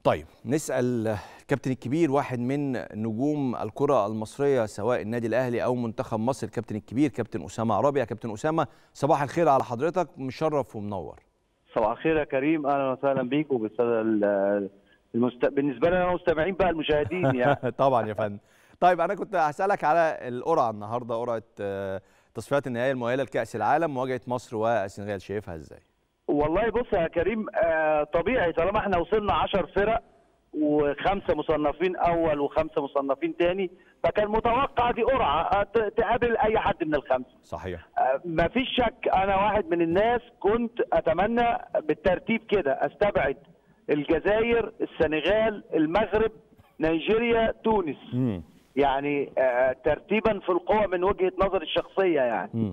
طيب نسال الكابتن الكبير واحد من نجوم الكره المصريه سواء النادي الاهلي او منتخب مصر الكابتن الكبير كابتن اسامه عرابي يا كابتن اسامه صباح الخير على حضرتك مشرف ومنور صباح الخير يا كريم اهلا وسهلا بيك وبالساده ال- المست... بالنسبه لنا المستمعين بقى المشاهدين يعني طبعا يا فندم طيب انا كنت هسالك على القرعه النهارده قرعه آه، تصفيات النهائيه المؤهله لكاس العالم مواجهه مصر والسنغال شايفها ازاي والله بص يا كريم آه طبيعي طالما احنا وصلنا 10 فرق وخمسه مصنفين اول وخمسه مصنفين تاني فكان متوقع دي قرعه آه، ت- تقابل اي حد من الخمسه صحيح آه، مفيش شك انا واحد من الناس كنت اتمنى بالترتيب كده استبعد الجزائر السنغال المغرب نيجيريا تونس امم يعني آه، ترتيبا في القوى من وجهه نظري الشخصيه يعني امم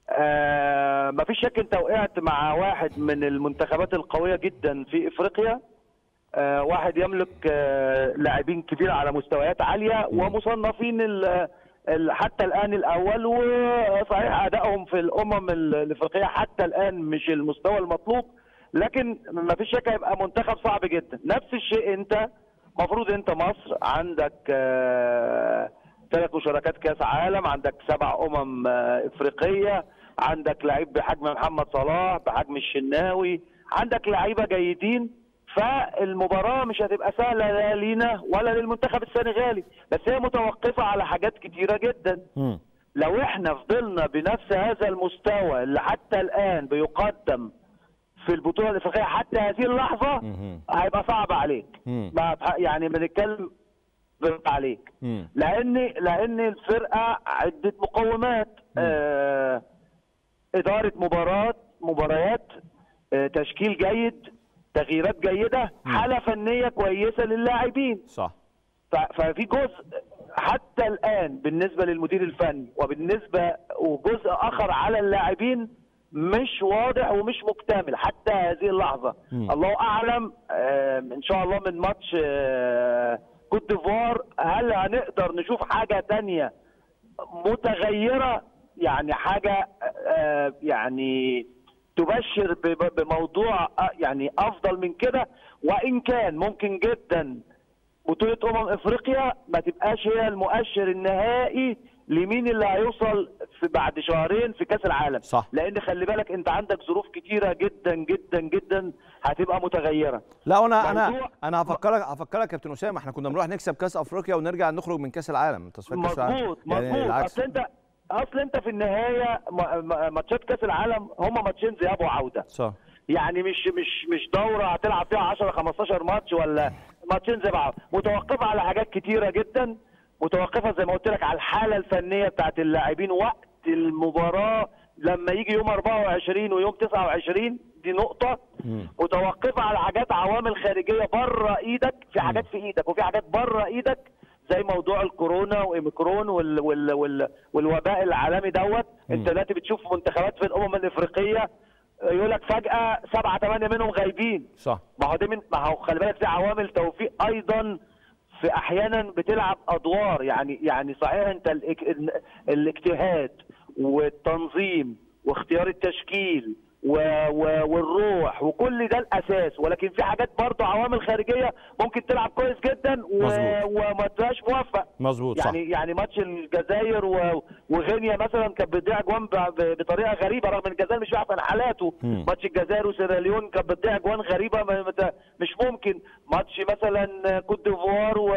آه مفيش شك انت وقعت مع واحد من المنتخبات القويه جدا في افريقيا آه واحد يملك آه لاعبين كبير على مستويات عاليه ومصنفين ال ال- حتى الان الاول وصحيح ادائهم في الامم ال- الافريقيه حتى الان مش المستوى المطلوب لكن مفيش شك هيبقى منتخب صعب جدا نفس الشيء انت المفروض انت مصر عندك آه ثلاث مشاركات كاس عالم عندك سبع امم آه، افريقيه عندك لعيب بحجم محمد صلاح بحجم الشناوي عندك لعيبه جيدين فالمباراه مش هتبقى سهله لا لينا ولا للمنتخب السنغالي بس هي متوقفه على حاجات كتيره جدا امم لو احنا فضلنا بنفس هذا المستوى اللي حتى الان بيقدم في البطوله الافريقيه حتى هذه اللحظه مهم. هيبقى صعب عليك مم. ما يعني بنتكلم عليك مم. لان لان الفرقه عده مقومات آه اداره مباراه مباريات آه تشكيل جيد تغييرات جيده حاله فنيه كويسه للاعبين صح ف- ففي جزء حتى الان بالنسبه للمدير الفني وبالنسبه وجزء اخر على اللاعبين مش واضح ومش مكتمل حتى هذه اللحظه مم. الله اعلم آه، ان شاء الله من ماتش آه، كوت ديفوار هل هنقدر نشوف حاجه تانية متغيره يعني حاجه آه، يعني تبشر ب- بموضوع آه، يعني افضل من كده وان كان ممكن جدا بطولة أمم أفريقيا ما تبقاش هي المؤشر النهائي لمين اللي هيوصل في بعد شهرين في كأس العالم صح. لأن خلي بالك أنت عندك ظروف كتيرة جدا جدا جدا هتبقى متغيرة لا وانا انا موضوع- انا هفكرك هفكرك يا كابتن اسامه احنا كنا بنروح نكسب كاس افريقيا ونرجع نخرج من كاس العالم تصفيات كاس العالم مظبوط يعني مظبوط العكس أصل أنت أصل أنت في النهاية م- م- ماتشات كأس العالم هم ماتشين ذهاب وعودة صح يعني مش مش مش دوره هتلعب فيها 10 15 ماتش ولا ماتشين زي بعض متوقفه على حاجات كتيره جدا متوقفه زي ما قلت لك على الحاله الفنيه بتاعت اللاعبين وقت المباراه لما يجي يوم 24 ويوم 29 دي نقطه مم. متوقفه على حاجات عوامل خارجيه بره ايدك في حاجات في ايدك وفي حاجات بره ايدك زي موضوع الكورونا واوميكرون وال وال وال والوباء العالمي دوت انت دلوقتي بتشوف منتخبات في الامم الافريقيه يقول لك فجاه سبعه ثمانيه منهم غايبين صح ما هو دي من ما هو خلي بالك دي عوامل توفيق ايضا في احيانا بتلعب ادوار يعني يعني صحيح انت الاك... ال- الاجتهاد والتنظيم واختيار التشكيل و... و... والروح وكل ده الاساس ولكن في حاجات برضه عوامل خارجيه ممكن تلعب كويس جدا و... مظبوط. وما تبقاش موفق مظبوط صح يعني يعني ماتش الجزائر و- وغينيا مثلا كانت بتضيع جوان ب- ب- بطريقه غريبه رغم ان الجزائر مش في احسن حالاته مم. ماتش الجزائر وسيراليون كانت بتضيع جوان غريبه ما- ما- مش ممكن ماتش مثلا كوت ديفوار و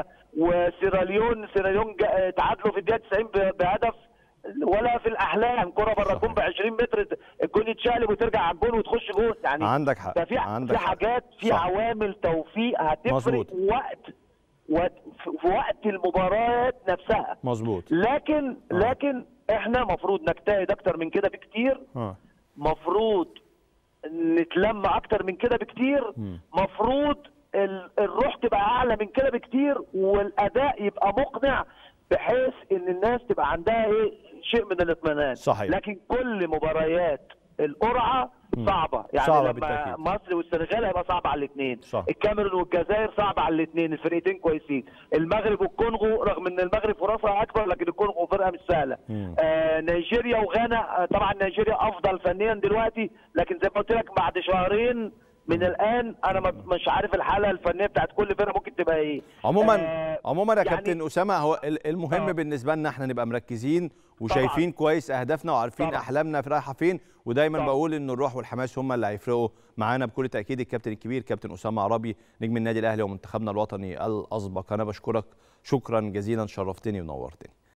وسيراليون سيراليون جا- تعادلوا في الدقيقه 90 ب- بهدف ولا في الاحلام كره بره الجون ب 20 متر الجون يتشقلب وترجع على الجون وتخش جون يعني عندك حق ففي عندك في حق. حاجات في صح. عوامل توفيق هتفرق مظبوط. وقت وقت في وقت المباريات نفسها مظبوط لكن آه. لكن احنا مفروض نجتهد اكتر من كده بكتير اه مفروض نتلم اكتر من كده بكتير مم. مفروض ال- الروح تبقى اعلى من كده بكتير والاداء يبقى مقنع بحيث ان الناس تبقى عندها ايه شيء من الاطمئنان صحيح. لكن كل مباريات القرعه مم. صعبه يعني صعبة لما بالتأكيد. مصر والسنغال هيبقى صعب على الاثنين صح. الكاميرون والجزائر صعب على الاثنين الفرقتين كويسين المغرب والكونغو رغم ان المغرب فرصها اكبر لكن الكونغو فرقه مش سهله مم. آه نيجيريا وغانا آه طبعا نيجيريا افضل فنيا دلوقتي لكن زي ما قلت لك بعد شهرين من الان انا ما- مش عارف الحاله الفنيه بتاعت كل فرقه ممكن تبقى ايه عموما آه، عموما يا يعني- كابتن اسامه هو ال- المهم آه. بالنسبه لنا احنا نبقى مركزين وشايفين كويس اهدافنا وعارفين طبعاً. احلامنا في رايحه فين ودايما طبعاً. بقول ان الروح والحماس هم اللي هيفرقوا معانا بكل تاكيد الكابتن الكبير كابتن اسامه عربي نجم النادي الاهلي ومنتخبنا الوطني الاسبق انا بشكرك شكرا جزيلا شرفتني ونورتني